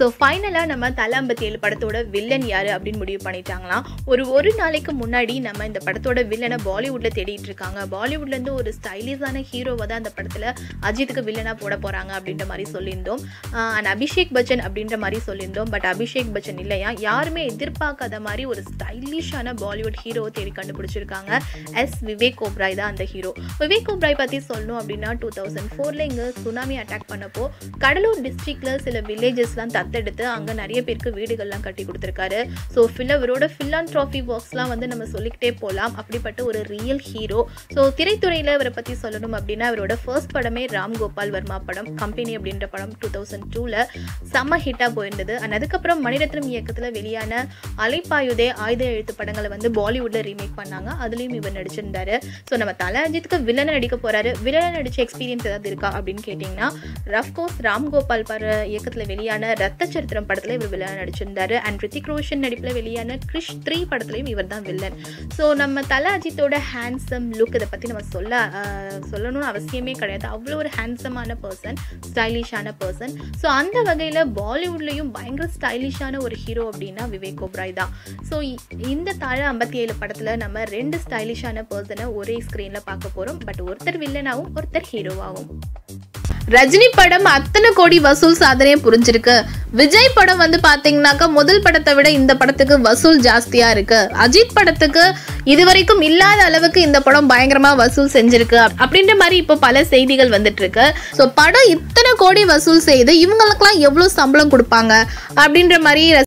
so ஃபைனலாக நம்ம தலை ஐம்பத்தி ஏழு படத்தோட வில்லன் யாரு அப்படின்னு முடிவு பண்ணிட்டாங்களாம் ஒரு ஒரு நாளைக்கு முன்னாடி நம்ம இந்த படத்தோட வில்லனை பாலிவுட்ல தேடிட்டு இருக்காங்க பாலிவுட்ல இருந்து ஒரு ஸ்டைலிஷான ஹீரோவை தான் அந்த படத்துல அஜித்துக்கு வில்லனா போட போறாங்க அப்படின்ற மாதிரி சொல்லியிருந்தோம் அண்ட் அபிஷேக் பச்சன் அப்படின்ற மாதிரி சொல்லியிருந்தோம் பட் அபிஷேக் பச்சன் இல்லையா யாருமே எதிர்பார்க்காத மாதிரி ஒரு ஸ்டைலிஷான பாலிவுட் ஹீரோவை தேடி கண்டுபிடிச்சிருக்காங்க எஸ் விவேக் ஓப்ராய் தான் அந்த ஹீரோ விவேக் ஓப்ராய் பற்றி சொல்லணும் அப்படின்னா டூ தௌசண்ட் ஃபோரில் இங்கே சுனாமி அட்டாக் பண்ணப்போ கடலூர் டிஸ்ட்ரிக்டில் சில வில்லேஜஸ்லாம் தத்தெடுத்து அங்கே நிறைய பேருக்கு வீடுகள்லாம் கட்டி கொடுத்துருக்காரு ஸோ ஃபில் அவரோட ஃபில்லான் ட்ராஃபி ஒர்க்ஸ்லாம் வந்து நம்ம சொல்லிக்கிட்டே போகலாம் அப்படிப்பட்ட ஒரு ரியல் ஹீரோ ஸோ திரைத்துறையில் இவரை பற்றி சொல்லணும் அப்படின்னா அவரோட ஃபர்ஸ்ட் படமே ராம் கோபால் வர்மா படம் கம்பெனி அப்படின்ற படம் டூ தௌசண்ட் டூவில் செம்ம ஹிட்டாக போயிருந்தது அண்ட் அதுக்கப்புறம் மணிரத்னம் இயக்கத்தில் வெளியான அலைப்பாயுதே ஆயுத எழுத்து படங்களை வந்து பாலிவுட்டில் ரீமேக் பண்ணாங்க அதுலேயும் இவர் நடிச்சிருந்தாரு ஸோ நம்ம தல அஜித்துக்கு வில்லனை நடிக்க போறாரு வில்லனை நடிச்ச எக்ஸ்பீரியன்ஸ் ஏதாவது இருக்கா அப்படின்னு கேட்டிங்கன்னா ரஃப்கோர்ஸ் ராம்கோபால் பர இயக்கத்தில் வெளியான ரத்த சரித்திரம் படத்தில் இவர் வில்லனை நடிச்சிருந்தாரு அண்ட் ரித்திக் ரோஷன் நடிப்பில் வெளியான கிறிஷ் த்ரீ படத்துலையும் இவர் தான் வில்லன் ஸோ நம்ம தல அஜித்தோட ஹேண்ட்ஸம் லுக் இதை பற்றி நம்ம சொல்ல ஆஹ், சொல்லணும்னு அவசியமே கிடையாது அவ்வளோ ஒரு ஹேண்ட்ஸமான பர்சன் ஸ்டைலிஷான பர்சன் ஸோ அந்த வகையில் பாலிவுட்லேயும் பயங்கர ஸ்டைலிஷான ஒரு ஹீரோ அப்படின்னா விவேக் ஓப்ராய் தான் ஸோ இந்த தாழ ஐம்பத்தி ஏழு படத்தில் நம்ம ரெண்டு ஸ்டைலிஷான பர்சனை ஒரே ஸ்க்ரீனில் பார்க்க போகிறோம் பட் ஒருத்தர் வில்லனாகவும் ஒருத்தர் ஹீரோவாகவும் ரஜினி படம் அத்தனை கோடி வசூல் சாதனையை புரிஞ்சிருக்கு விஜய் படம் வந்து பாத்தீங்கன்னாக்கா முதல் படத்தை விட இந்த படத்துக்கு வசூல் ஜாஸ்தியா இருக்கு அஜித் படத்துக்கு இதுவரைக்கும் இல்லாத அளவுக்கு இந்த படம் பயங்கரமா வசூல் செஞ்சிருக்கு அப்~ அப்படின்ற மாதிரி இப்போ பல செய்திகள் வந்துட்டு இருக்கு ஸோ படம் இத்தனை கோடி வசூல் செய்து இவங்களுக்கெல்லாம் எவ்வளவு சம்பளம் கொடுப்பாங்க அப்படின்ற மாதிரி